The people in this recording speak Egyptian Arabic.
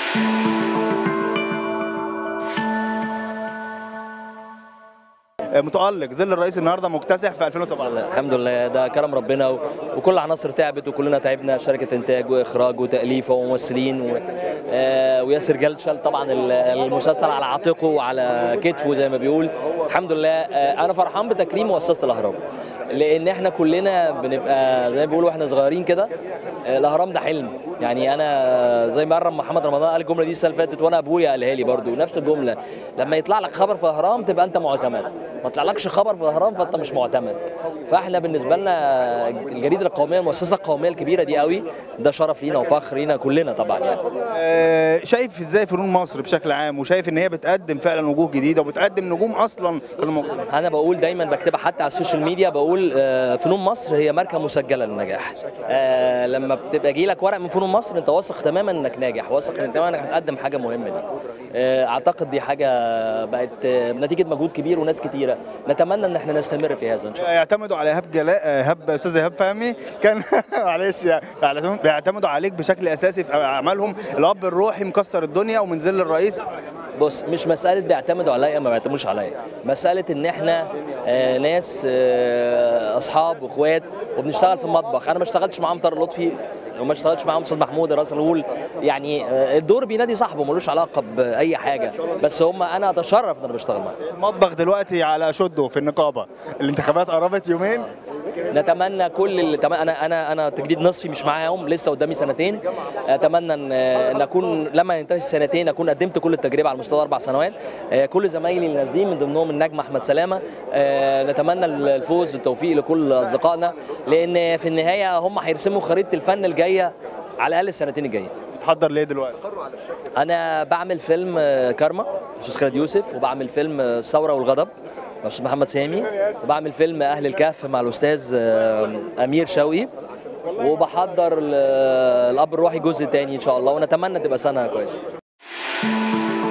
متالق ظل الرئيس النهارده مكتسح في 2007 الحمد لله ده كرم ربنا و... وكل العناصر تعبت وكلنا تعبنا شركه انتاج واخراج وتاليف وممثلين و... آه وياسر جلشل طبعا ال- المسلسل على عاتقه وعلى كتفه زي ما بيقول الحمد لله آه انا فرحان بتكريم مؤسسه الاهرام لان احنا كلنا بنبقى زي ما بيقولوا واحنا صغيرين كده آه، الاهرام ده حلم يعني انا زي ما قرب محمد رمضان قال الجمله دي السنه اللي فاتت وانا ابويا قالها لي برضو نفس الجمله لما يطلع لك خبر في الاهرام تبقى انت معتمد ما طلعلكش خبر في الاهرام فانت مش معتمد فاحنا بالنسبه لنا الجريده القوميه المؤسسه القوميه الكبيره دي قوي ده شرف لينا وفخر لينا كلنا طبعا يعني آه، شايف ازاي فنون مصر بشكل عام وشايف ان هي بتقدم فعلا وجوه جديده وبتقدم نجوم اصلا في الموضوع انا بقول دايما بكتبها حتى على السوشيال ميديا بقول آه، فنون مصر هي ماركه مسجله للنجاح آه، لما بتبقى جاي لك ورق من فنون مصر انت واثق تماما انك ناجح واثق انك تماما انك هتقدم حاجه مهمه دي آه، اعتقد دي حاجه بقت آه، نتيجه مجهود كبير وناس كتيره نتمنى ان احنا نستمر في هذا ان شاء الله يعتمدوا على ايهاب جلاء ايهاب استاذ ايهاب فهمي كان معلش يعني بيعتمدوا عليك بشكل اساسي في اعمالهم الاب الروحي مكسر الدنيا ومن ظل الرئيس بص مش مسألة بيعتمدوا عليا ما بيعتمدوش عليا مسألة إن إحنا آه ناس آه أصحاب وإخوات وبنشتغل في المطبخ أنا ما اشتغلتش معاهم طارق لطفي وما اشتغلتش معاهم استاذ محمود راس الغول يعني آه، الدور بينادي صاحبه ملوش علاقه باي حاجه بس هم انا اتشرف ان انا بشتغل معاهم المطبخ دلوقتي على شده في النقابه الانتخابات قربت يومين نتمنى كل اللي تم... انا انا انا تجديد نصفي مش معاهم لسه قدامي سنتين اتمنى ان ان اكون لما ينتهي السنتين اكون قدمت كل التجربه على مستوى اربع سنوات آه، كل زمايلي اللي نازلين من ضمنهم النجم احمد سلامه آه، نتمنى الفوز والتوفيق لكل اصدقائنا لان في النهايه هم هيرسموا خريطه الفن الجايه على الاقل السنتين الجايه تحضر ليه دلوقتي انا بعمل فيلم آه، كارما استاذ خالد يوسف وبعمل فيلم آه، الثوره والغضب مع الاستاذ محمد سامي وبعمل فيلم اهل الكهف مع الاستاذ آه، امير شوقي وبحضر ال- الاب الروحي جزء تاني ان شاء الله ونتمنى تبقى سنه كويسه